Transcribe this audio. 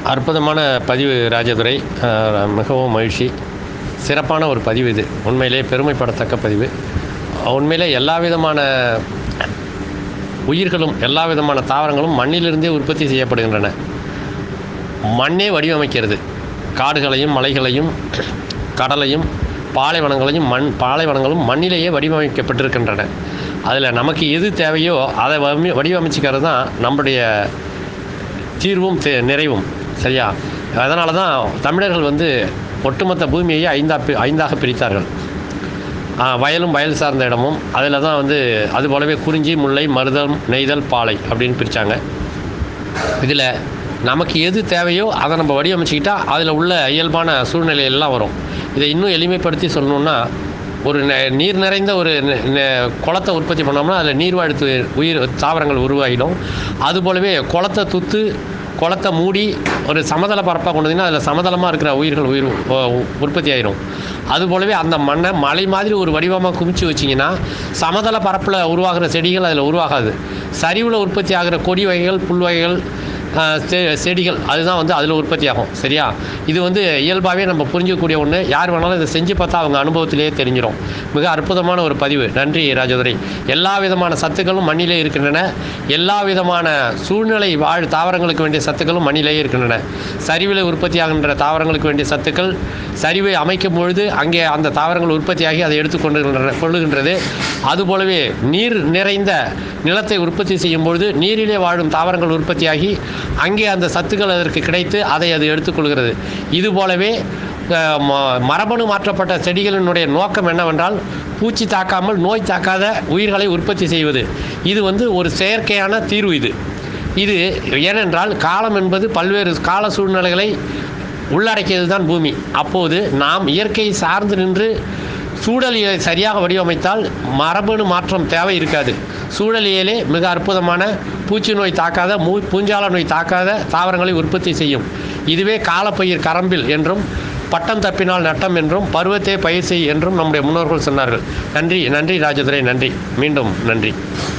அற்புதமான பதிவு ராஜதுரை அஹ், மிகவும் மகிழ்ச்சி சிறப்பான ஒரு பதிவு இது உண்மையிலே பெருமைப்படத்தக்க பதிவு உண்மையிலே எல்லா விதமான உயிர்களும் எல்லா விதமான தாவரங்களும் மண்ணிலிருந்தே உற்பத்தி செய்யப்படுகின்றன மண்ணே வடிவமைக்கிறது காடுகளையும் மலைகளையும் கடலையும் பாலைவனங்களையும் மண் பாலைவனங்களும் மண்ணிலேயே வடிவமைக்கப்பட்டிருக்கின்றன அதில் நமக்கு எது தேவையோ அதை வமி- வடிவமைச்சிக்கிறது தான் நம்முடைய தீர்வும் தே- நிறைவும் சரியா அதனால தான் தமிழர்கள் வந்து ஒட்டுமொத்த பூமியையே ஐந்தா பி- ஐந்தாக பிரித்தார்கள் ஆ, வயலும் வயல் சார்ந்த இடமும் அதில் தான் வந்து அது போலவே குறிஞ்சி முல்லை மருதம் நெய்தல் பாலை அப்படின்னு பிரித்தாங்க இதில் நமக்கு எது தேவையோ அதை நம்ம வடிவமைச்சிக்கிட்டா அதில் உள்ள இயல்பான சூழ்நிலை எல்லாம் வரும் இதை இன்னும் எளிமைப்படுத்தி சொல்லணுன்னா ஒரு நெ- நீர் நிறைந்த ஒரு நெ- நெ- குளத்தை உற்பத்தி பண்ணோம்னா அதில் நீர்வாழ் து- உயிர் தாவரங்கள் உருவாகிடும் அதுபோலவே குளத்தை துத்து குளத்தை மூடி ஒரு சமதள பரப்பாக கொண்டு வந்தீங்கன்னா அதில் சமதளமாக இருக்கிற உயிர்கள் உயிர் உ- உற்பத்தி ஆயிரும் அதுபோலவே அந்த மண்ணை மலை மாதிரி ஒரு வடிவமாக குமிச்சு வச்சிங்கன்னா சமதள பரப்பில் உருவாகிற செடிகள் அதில் உருவாகாது சரிவில் உற்பத்தி ஆகிற கொடி வகைகள் புல் வகைகள் ஆஹ், செ- செடிகள் அதுதான் வந்து அதில் உற்பத்தி ஆகும் சரியா இது வந்து இயல்பாகவே நம்ம புரிஞ்சிக்கக்கூடிய ஒன்று யார் வேணாலும் இதை செஞ்சு பார்த்தா அவங்க அனுபவத்திலேயே தெரிஞ்சிடும் மிக அற்புதமான ஒரு பதிவு நன்றி ராஜதுரை எல்லா விதமான சத்துக்களும் மண்ணிலே இருக்கின்றன எல்லா விதமான சூழ்நிலை வாழ் தாவரங்களுக்கு வேண்டிய சத்துக்களும் மண்ணிலேயே இருக்கின்றன சரிவில் உற்பத்தி ஆகின்ற தாவரங்களுக்கு வேண்டிய சத்துக்கள் சரிவை அமைக்கும் பொழுது அங்கே அந்த தாவரங்கள் உற்பத்தியாகி அதை எடுத்துக்கொண்டு கொள்ளுகின்றது அதுபோலவே நீர் நிறைந்த நிலத்தை உற்பத்தி செய்யும் பொழுது நீரிலே வாழும் தாவரங்கள் உற்பத்தியாகி அங்கே அந்த சத்துக்கள் அதற்கு கிடைத்து அதை அது எடுத்துக்கொள்கிறது இது போலவே அஹ், ம- மரபணு மாற்றப்பட்ட செடிகளினுடைய நோக்கம் என்னவென்றால் பூச்சி தாக்காமல் நோய் தாக்காத உயிர்களை உற்பத்தி செய்வது இது வந்து ஒரு செயற்கையான தீர்வு இது இது ஏனென்றால் காலம் என்பது பல்வேறு கால சூழ்நிலைகளை உள்ளடக்கியது தான் பூமி அப்போது நாம் இயற்கையை சார்ந்து நின்று சூழலியலை சரியாக வடிவமைத்தால் மரபணு மாற்றம் தேவை இருக்காது சூழலியலே மிக அற்புதமான பூச்சி நோய் தாக்காத மூ பூஞ்சால நோய் தாக்காத தாவரங்களை உற்பத்தி செய்யும் இதுவே காலப்பயிர் கரம்பில் என்றும் பட்டம் தப்பினால் நட்டம் என்றும் பருவத்தை பயிர் செய் என்றும் நம்முடைய முன்னோர்கள் சொன்னார்கள் நன்றி நன்றி ராஜதுரை நன்றி மீண்டும் நன்றி